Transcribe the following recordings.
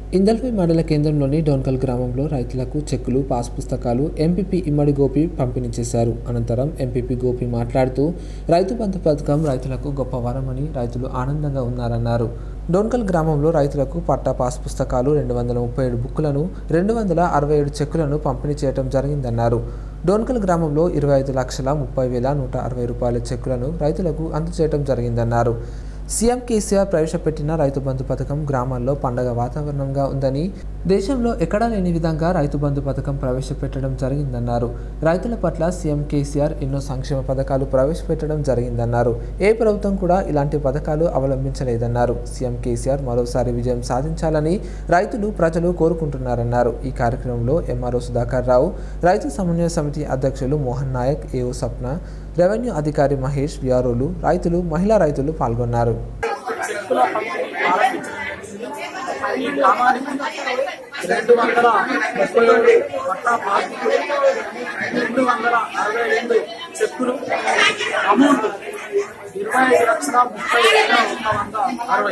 ఇందల్పై మండల కేంద్రంలోని డోన్కల్ గ్రామంలో రైతులకు చెక్కులు పాస్ పుస్తకాలు ఎంపీపీ ఇమ్మడి గోపి పంపిణీ చేశారు అనంతరం ఎంపీపీ గోపి మాట్లాడుతూ రైతు బంధు పథకం రైతులకు గొప్ప వరమని రైతులు ఆనందంగా ఉన్నారన్నారు డోన్కల్ గ్రామంలో రైతులకు పట్టా పాస్ పుస్తకాలు రెండు వందల ముప్పై ఏడు బుక్కులను రెండు వందల అరవై ఏడు చెక్కులను పంపిణీ చేయడం జరిగిందన్నారు డోన్కల్ గ్రామంలో ఇరవై ఐదు లక్షల ముప్పై వేల నూట అరవై రూపాయల చెక్కులను రైతులకు అందజేయడం జరిగిందన్నారు సీఎం కేసీఆర్ ప్రవేశపెట్టిన రైతు బంధు పథకం గ్రామాల్లో పండగ వాతావరణంగా ఉందని దేశంలో ఎక్కడా లేని విధంగా రైతు బంధు పథకం ప్రవేశపెట్టడం జరిగిందన్నారు రైతుల పట్ల సీఎం కేసీఆర్ ఎన్నో సంక్షేమ పథకాలు ప్రవేశపెట్టడం జరిగిందన్నారు ఏ ప్రభుత్వం కూడా ఇలాంటి పథకాలు అవలంబించలేదన్నారు సీఎం కేసీఆర్ మరోసారి విజయం సాధించాలని రైతులు ప్రజలు కోరుకుంటున్నారన్నారు ఈ కార్యక్రమంలో ఎంఆర్ఓ సుధాకర్ రావు రైతు సమన్వయ సమితి అధ్యక్షులు మోహన్ నాయక్ ఏఓ సప్న రెవెన్యూ అధికారి మహేష్ విఆర్ఓలు రైతులు మహిళా రైతులు పాల్గొన్నారు చెక్కుల పంపిణీ ప్రారంభించడం జరిగింది. ఈ గ్రామానికి రెండు వందల ముప్పై ఏడు పట్టా పాస్బుక్లు రెండు వందల అరవై రెండు చెక్కులు అమౌంట్ ఇరవై ఐదు లక్షల ముప్పై వేల ఒక వంద అరవై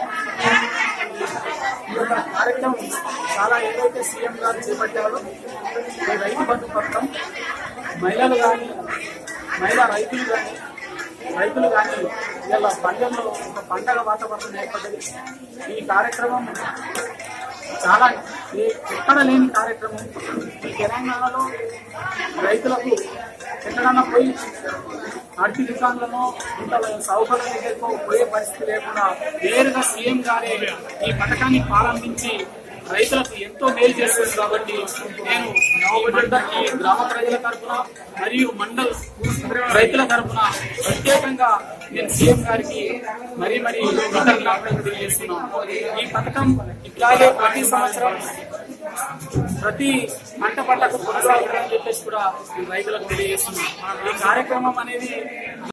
ఈ యొక్క కార్యక్రమం చాలా ఏదైతే సీఎం గారు చేపట్టారో ఈ రైతు బంధు పథకం మహిళలు కానీ మహిళా రైతులు కానీ రైతులు కానీ ఇలా పండుగలో ఒక పండగ వాతావరణం ఏర్పడ్డది ఈ కార్యక్రమం చాలా ఏ- ఎక్కడ లేని కార్యక్రమం ఈ తెలంగాణలో రైతులకు ఎక్కడన్నా పోయి అరటి దుకాణాలను ఇంత సౌకర్యం దగ్గరకు పోయే పరిస్థితి లేకుండా నేరుగా సీఎం గారే ఈ పథకాన్ని ప్రారంభించి రైతులకు ఎంతో మేలు చేస్తుంది కాబట్టి నేను మండల ఈ గ్రామ ప్రజల తరఫున మరియు మండల్ రైతుల తరఫున ప్రత్యేకంగా నేను సీఎం గారికి మరీ మరీ కృతజ్ఞతలు తెలియజేస్తున్నాను ఈ పథకం ఇట్లాగే ప్రతి సంవత్సరం ప్రతి పంట పంటకు కొనసాగుతుందని చెప్పేసి కూడా నేను రైతులకు తెలియజేస్తున్నాను ఈ కార్యక్రమం అనేది